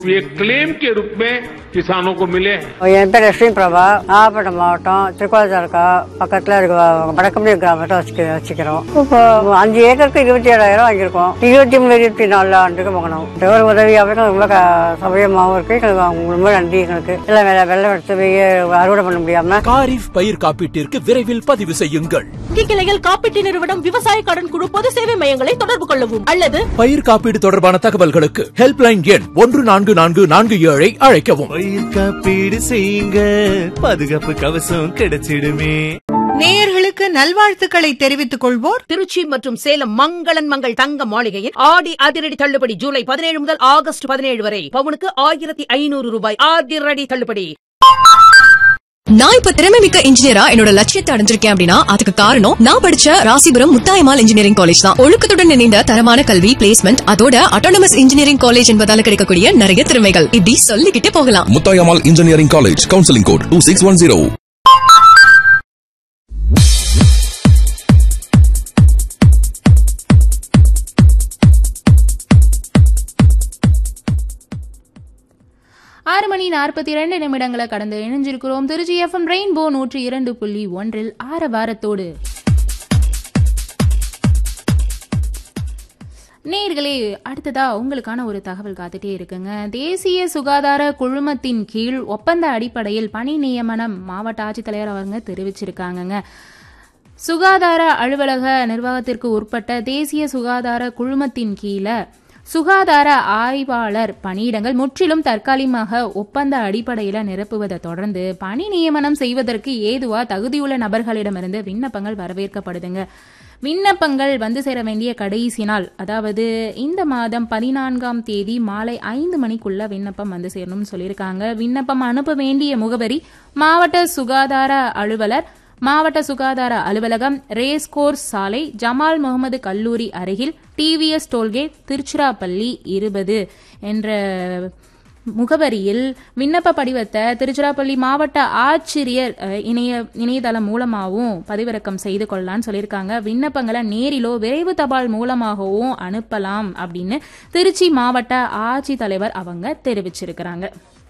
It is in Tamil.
ये क्लेम के रूप में किसानों को मिले हैं என் பேர் லட்சுமி பிரபா நாகப்பட்டினம் மாவட்டம் திருக்கோளத்தாலுக்கா பக்கத்தில் இருக்க வடக்கம்பி கிராமத்தை வச்சுக்க வச்சுக்கிறோம் இப்போ அஞ்சு ஏக்கருக்கு இருபத்தி ஏழாயிரம் வாங்கியிருக்கோம் இருபத்தி மூணு இருபத்தி நாலு ஆண்டுக்கு வாங்கினோம் ஒரு உதவியாகவும் எங்களுக்கு ரொம்ப க- சௌகரியமாகவும் இருக்கு எங்களுக்கு அவங்க ரொம்ப நன்றி எங்களுக்கு எல்லாம் வெள்ளம் வெள்ளம் எடுத்து போய் அறுவடை பண்ண முடியாம காரிஃப் பயிர் காப்பீட்டிற்கு விரைவில் பதிவு செய்யுங்கள் வங்கி கிளையில் காப்பீட்டு நிறுவனம் விவசாய கடன் குழு பொது சேவை மையங்களை தொடர்பு கொள்ளவும் அல்லது பயிர் காப்பீடு தொடர்பான தகவல்களுக்கு ஹெல்ப்லைன் எண் ஒன்று நான்கு நான்கு நான்கு ஏழை அழைக்கவும் பயிர் காப்பீடு செய்யுங்க பாதுகாப்பு கவசம் கிடைச்சிடுமே நேயர்களுக்கு நல்வாழ்த்துக்களை தெரிவித்துக் கொள்வோர் திருச்சி மற்றும் சேலம் மங்களன் மங்கள் தங்க மாளிகையில் ஆடி அதிரடி தள்ளுபடி ஜூலை பதினேழு முதல் ஆகஸ்ட் பதினேழு வரை பவுனுக்கு ஆயிரத்தி ஐநூறு ரூபாய் அதிரடி தள்ளுபடி நான் இப்ப திறமை மிக்க இன்ஜினியரா என்னோட லட்சியத்தை அடைஞ்சிருக்கேன் அப்படின்னா அதுக்கு காரணம் நான் படிச்ச ராசிபுரம் முத்தாயமால் இன்ஜினியரிங் காலேஜ் தான் ஒழுக்கத்துடன் இணைந்த தரமான கல்வி பிளேஸ்மெண்ட் அதோட அட்டானமஸ் இன்ஜினியரிங் காலேஜ் என்பதால கிடைக்கக்கூடிய நிறைய திறமைகள் இப்படி சொல்லிக்கிட்டே போகலாம் Muthayammal engineering college counselling code two six one zero ஆறு மணி நாற்பத்தி இரண்டு நிமிடங்களை கடந்து இணைஞ்சிருக்கிறோம் திருச்சி எஃப்எம் ரெயின்போ நூற்றி இரண்டு புள்ளி ஒன்றில் ஆர வாரத்தோடு நேர்களே அடுத்ததா உங்களுக்கான ஒரு தகவல் காத்துட்டே இருக்குங்க தேசிய சுகாதார குழுமத்தின் கீழ் ஒப்பந்த அடிப்படையில் பணி நியமனம் மாவட்ட ஆட்சித்தலைவர் அவங்க தெரிவிச்சிருக்காங்கங்க சுகாதார அலுவலக நிர்வாகத்திற்கு உட்பட்ட தேசிய சுகாதார குழுமத்தின் கீழே சுகாதார ஆய்வாளர் பணியிடங்கள் முற்றிலும் தற்காலிகமாக ஒப்பந்த அடிப்படையில் நிரப்புவதை தொடர்ந்து பணி நியமனம் செய்வதற்கு ஏதுவா தகுதியுள்ள நபர்களிடமிருந்து விண்ணப்பங்கள் வரவேற்கப்படுதுங்க விண்ணப்பங்கள் வந்து சேர வேண்டிய கடைசி நாள் அதாவது இந்த மாதம் பதினான்காம் தேதி மாலை ஐந்து மணிக்குள்ள விண்ணப்பம் வந்து சேரணும்னு சொல்லியிருக்காங்க விண்ணப்பம் அனுப்ப வேண்டிய முகவரி மாவட்ட சுகாதார அலுவலர் மாவட்ட சுகாதார அலுவலகம் ரேஸ் கோர்ஸ் சாலை ஜமால் முகமது கல்லூரி அருகில் டிவிஎஸ் டோல்கேட் திருச்சிராப்பள்ளி இருபது என்ற முகவரியில் விண்ணப்ப படிவத்தை திருச்சிராப்பள்ளி மாவட்ட ஆட்சியர் அஹ், இணைய இணையதளம் மூலமாகவும் பதிவிறக்கம் செய்து கொள்ளலாம்னு சொல்லியிருக்காங்க விண்ணப்பங்களை நேரிலோ விரைவு தபால் மூலமாகவும் அனுப்பலாம் அப்படின்னு திருச்சி மாவட்ட ஆட்சித்தலைவர் அவங்க தெரிவிச்சிருக்கிறாங்க